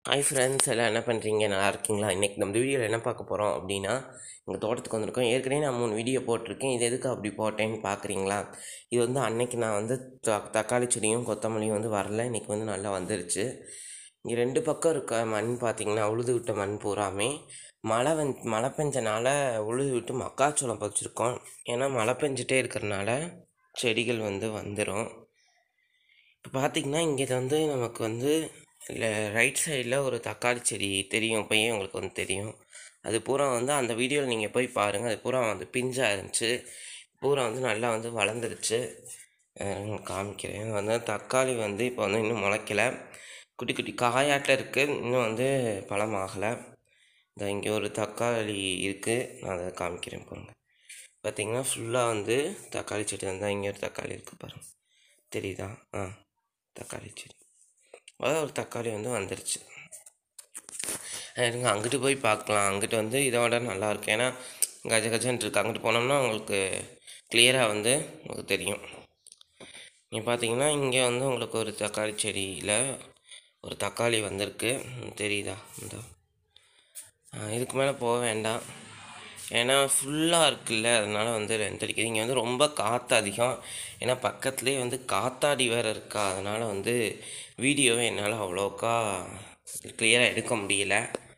hi friends எல்லாம் என்ன பண்ணுறீங்க நல்லா இருக்கீங்களா இன்றைக்கி நம்ம வீடியோவில் என்ன பார்க்க போகிறோம் அப்படின்னா எங்கள் தோட்டத்துக்கு வந்திருக்கோம் ஏற்கனவே நான் மூணு வீடியோ போட்டிருக்கேன் இது எதுக்கு அப்படி போட்டேன்னு பார்க்குறீங்களா இது வந்து அன்னைக்கு நான் வந்து த தக்காளி செடியும் கொத்தமல்லியும் வந்து வரல இன்றைக்கி வந்து நல்லா வந்துருச்சு இங்கே ரெண்டு பக்கம் இருக்க மண் பார்த்திங்கன்னா உழுது விட்ட மண் பூராமே மழை வந் மழை பெஞ்சனால உழுது விட்டு மக்காச்சோளம் பதிச்சிருக்கோம் ஏன்னா மழை பெஞ்சிட்டே இருக்கிறனால செடிகள் வந்து வந்துடும் இப்போ பார்த்திங்கன்னா இங்கே வந்து நமக்கு வந்து இல்லை ரைட் சைடில் ஒரு தக்காளி செடி தெரியும் இப்போயே உங்களுக்கு வந்து தெரியும் அது பூரா வந்து அந்த வீடியோவில் நீங்கள் போய் பாருங்கள் அது பூரா வந்து பிஞ்சாக இருந்துச்சு பூரா வந்து நல்லா வந்து வளர்ந்துருச்சு அஹ் உங்களுக்கு காமிக்கிறேன் இது வந்து தக்காளி வந்து இப்போ வந்து இன்னும் முளைக்கல குட்டி குட்டி காயாட்டம் இருக்குது இன்னும் வந்து பழமாகலை இந்த இங்கே ஒரு தக்காளி இருக்குது நான் அதை காமிக்கிறேன் பாருங்கள் பார்த்தீங்கன்னா ஃபுல்லாக வந்து தக்காளி செடி தான் இங்கே ஒரு தக்காளி இருக்குது பாருங்கள் தெரியுதா ஆ தக்காளி செடி அதாவது ஒரு தக்காளி வந்து வந்துருச்சு அஹ் இருங்க அங்கிட்டு போய் பார்க்கலாம் அங்கிட்டு வந்து இதோட நல்லா இருக்கு ஏன்னா கஜ கஜன்ட்டு இருக்கு அங்கிட்டு போனோம்னா உங்களுக்கு கிளியராக வந்து உங்களுக்கு தெரியும் நீங்கள் பார்த்தீங்கன்னா இங்கே வந்து உங்களுக்கு ஒரு தக்காளி செடியில் ஒரு தக்காளி வந்திருக்கு ம், தெரியுதா இந்த இதுக்கு மேலே போக வேண்டாம் ஏன்னா ஃபுல்லாக இருக்குல்ல அதனால் வந்து ரெண்ட் அடிக்குது இங்கே வந்து ரொம்ப காற்று அதிகம் ஏன்னா பக்கத்துலேயே வந்து காத்தாடி வேறு இருக்கா அதனால் வந்து வீடியோவை என்னால் அவ்வளோக்கா கிளியராக எடுக்க முடியல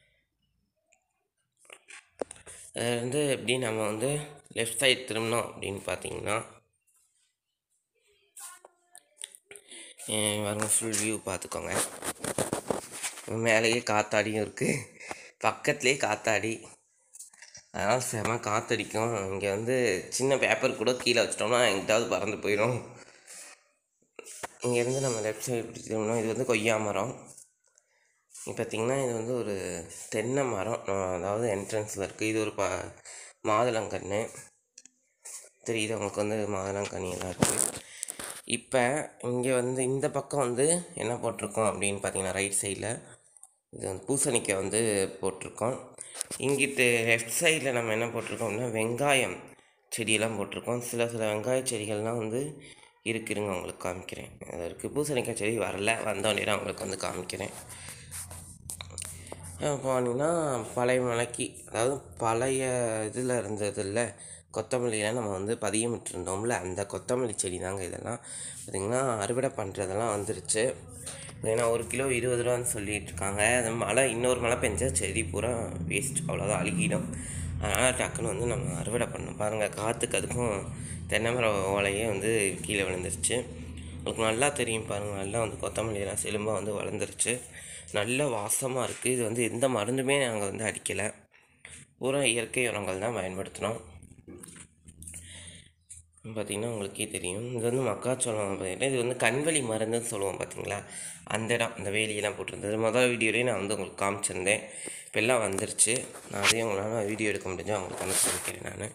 அது வந்து எப்படி நம்ம வந்து லெஃப்ட் சைடு திரும்பினோம் அப்படின்னு பார்த்தீங்கன்னா பாருங்க ஃபுல் வியூ பார்த்துக்கோங்க மேலேயே காத்தாடியும் இருக்குது பக்கத்துலேயே காத்தாடி அதனால் செம காற்றடிக்கும் இங்கே வந்து சின்ன பேப்பர் கூட கீழே வச்சிட்டோம்னா எங்கிட்டாவது பறந்து போயிடும் இங்கேருந்து நம்ம லெஃப்ட் சைடு பிடிச்சோம்னா இது வந்து கொய்யா மரம் இப்போ பார்த்திங்கன்னா இது வந்து ஒரு தென்னை மரம் அஹ் அதாவது என்ட்ரன்ஸில் இருக்குது இது ஒரு ப மாதுளங்கன்று தெரியுது உங்களுக்கு வந்து மாதுளங்கனியெல்லாம் இருக்குது இப்போ இங்கே வந்து இந்த பக்கம் வந்து என்ன போட்டிருக்கோம் அப்படின்னு பார்த்தீங்கன்னா ரைட் சைடில் இது வந்து பூசணிக்காய் வந்து போட்டிருக்கோம் இங்கிட்டு லெஃப்ட் சைடில் நம்ம என்ன போட்டிருக்கோம்னா வெங்காயம் செடியெல்லாம் போட்டிருக்கோம் சில சில வெங்காய செடிகள்லாம் வந்து இருக்குதுங்க உங்களுக்கு காமிக்கிறேன் அது இருக்குது பூசணிக்காய் செடி வரல வந்தோடனே நான் உங்களுக்கு வந்து காமிக்கிறேன் போனீங்கன்னா பழைய மலைக்கு அதாவது பழைய இதில் இருந்ததில்ல கொத்தமல்லியெல்லாம் நம்ம வந்து பதியம் விட்டுருந்தோம்ல அந்த கொத்தமல்லி செடி தாங்க இதெல்லாம் பார்த்திங்கன்னா அறுவடை பண்ணுறதெல்லாம் வந்துருச்சு ஏன்னா ஒரு கிலோ இருபது ரூபான்னு சொல்லிட்டு இருக்காங்க அது மழை இன்னொரு மழை பெஞ்சா செடி பூரா வேஸ்ட் அவ்வளோதான் அழுகிடும் அதனால் டக்குன்னு வந்து நம்ம அறுவடை பண்ணணும் பாருங்கள் காற்றுக்கு அதுக்கும் தென்னை மர ஓலையே வந்து கீழே விழுந்துருச்சு உங்களுக்கு நல்லா தெரியும் பாருங்கள் நல்லா வந்து கொத்தமல்லி எல்லாம் செலும்பாக வந்து வளர்ந்துருச்சு நல்ல வாசமாக இருக்குது இது வந்து எந்த மருந்துமே நாங்கள் வந்து அடிக்கலை பூரா இயற்கை உரங்கள் தான் பயன்படுத்தினோம் பார்த்திங்கன்னா உங்களுக்கே தெரியும் இது வந்து மக்காச்சோளம் பார்த்தீங்கன்னா இது வந்து கண்வழி மருந்துன்னு சொல்லுவோம் பார்த்தீங்களா அந்த இடம் இந்த வேலியெல்லாம் போட்டிருந்தது முதல் வீடியோலேயே நான் வந்து உங்களுக்கு காமிச்சிருந்தேன் இப்போ எல்லாம் வந்துருச்சு நான் அதையும் உங்களால் வீடியோ எடுக்க முடிஞ்சு அவங்களுக்கு வந்து சொல்லிக்கிறேன் நான்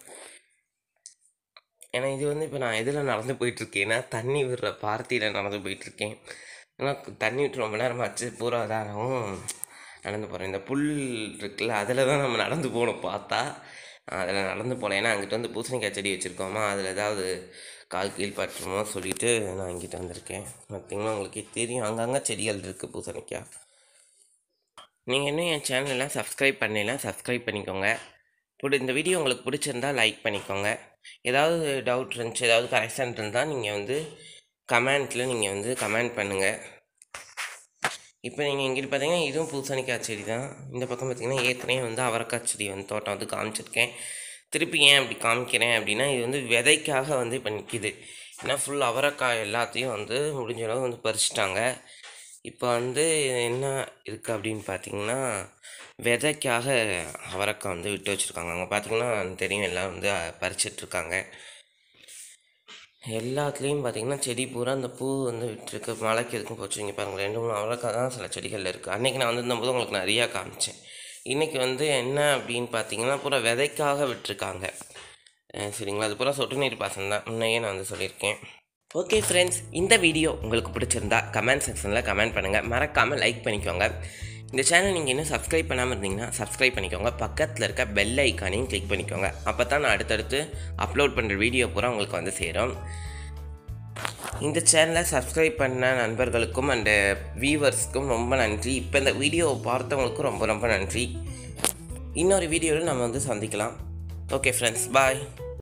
ஏன்னா இது வந்து இப்போ நான் எதில் நடந்து போயிட்டுருக்கேன்னா தண்ணி விடுற பார்த்தியில் நடந்து போயிட்டுருக்கேன் ஏன்னா தண்ணி விட்டு ரொம்ப நேரம் ஆச்சு பூரா இதாகவும் நடந்து போகிறேன் இந்த புல் இருக்குல்ல அதில் தான் நம்ம நடந்து போகணும் பார்த்தா அதில் நடந்து போகல ஏன்னா அங்கிட்ட வந்து பூசணிக்காய் செடி வச்சுருக்கோமா அதில் ஏதாவது கால் கீழ் பற்றுமோ சொல்லிட்டு நான் இங்கிட்ட வந்திருக்கேன் பார்த்தீங்கன்னா உங்களுக்கு தெரியும் அங்கங்கே செடிகள் இருக்குது பூசணிக்காய் நீங்கள் இன்னும் என் சேனலெலாம் சப்ஸ்கிரைப் பண்ணலாம் சப்ஸ்கிரைப் பண்ணிக்கோங்க பிடி இந்த வீடியோ உங்களுக்கு பிடிச்சிருந்தா லைக் பண்ணிக்கோங்க ஏதாவது டவுட் இருந்துச்சு ஏதாவது கரெக்ஷன் இருந்தால் நீங்கள் வந்து கமெண்ட்டில் நீங்கள் வந்து கமெண்ட் பண்ணுங்கள் இப்போ நீங்கள் இங்கிட்டு பார்த்தீங்கன்னா இதுவும் பூசணிக்காய் செடி தான் இந்த பக்கம் பார்த்தீங்கன்னா ஏற்கனவே வந்து அவரைக்காய் செடி வந்து தோட்டம் வந்து காமிச்சிருக்கேன் திருப்பி ஏன் அப்படி காமிக்கிறேன் அப்படின்னா இது வந்து விதைக்காக வந்து இப்போ நிற்கிது ஏன்னா ஃபுல் அவரைக்காய் எல்லாத்தையும் வந்து முடிஞ்ச அளவு வந்து பறிச்சிட்டாங்க இப்போ வந்து என்ன இருக்குது அப்படின்னு பார்த்தீங்கன்னா விதைக்காக அவரைக்காய் வந்து விட்டு வச்சுருக்காங்க அங்கே பார்த்தீங்கன்னா தெரியும் எல்லாம் வந்து பறிச்சிட்ருக்காங்க எல்லாத்துலேயும் பார்த்தீங்கன்னா செடி பூரா அந்த பூ வந்து விட்டுருக்கு மழைக்கு எதுக்கும் போச்சு இங்கே பாருங்கள் ரெண்டு மூணு அவரைக்காய் தான் சில செடிகளில் இருக்குது அன்றைக்கி நான் வந்திருந்தபோது உங்களுக்கு நிறையா காமிச்சேன் இன்றைக்கி வந்து என்ன அப்படின்னு பார்த்தீங்கன்னா பூரா விதைக்காக விட்டுருக்காங்க அஹ் சரிங்களா அது பூரா சொட்டு நீர் பாசனம் தான் முன்னையே நான் வந்து சொல்லியிருக்கேன் ஓகே ஃப்ரெண்ட்ஸ் இந்த வீடியோ உங்களுக்கு பிடிச்சிருந்தா கமெண்ட் செக்ஷனில் கமெண்ட் பண்ணுங்கள் மறக்காமல் லைக் பண்ணிக்கோங்க இந்த சேனல் நீங்கள் இன்னும் சப்ஸ்கிரைப் பண்ணாமல் இருந்தீங்கன்னா சப்ஸ்கிரைப் பண்ணிக்கோங்க பக்கத்தில் இருக்க பெல் ஐக்கானையும் கிளிக் பண்ணிக்கோங்க அப்போ தான் நான் அடுத்தடுத்து அப்லோட் பண்ணுற வீடியோ பூரா உங்களுக்கு வந்து சேரும் இந்த சேனலை சப்ஸ்கிரைப் பண்ண நண்பர்களுக்கும் அண்டு வியூவர்ஸ்க்கும் ரொம்ப நன்றி இப்போ இந்த வீடியோவை பார்த்தவங்களுக்கும் ரொம்ப ரொம்ப நன்றி இன்னொரு வீடியோவில் நம்ம வந்து சந்திக்கலாம் ஓகே ஃப்ரெண்ட்ஸ் பாய்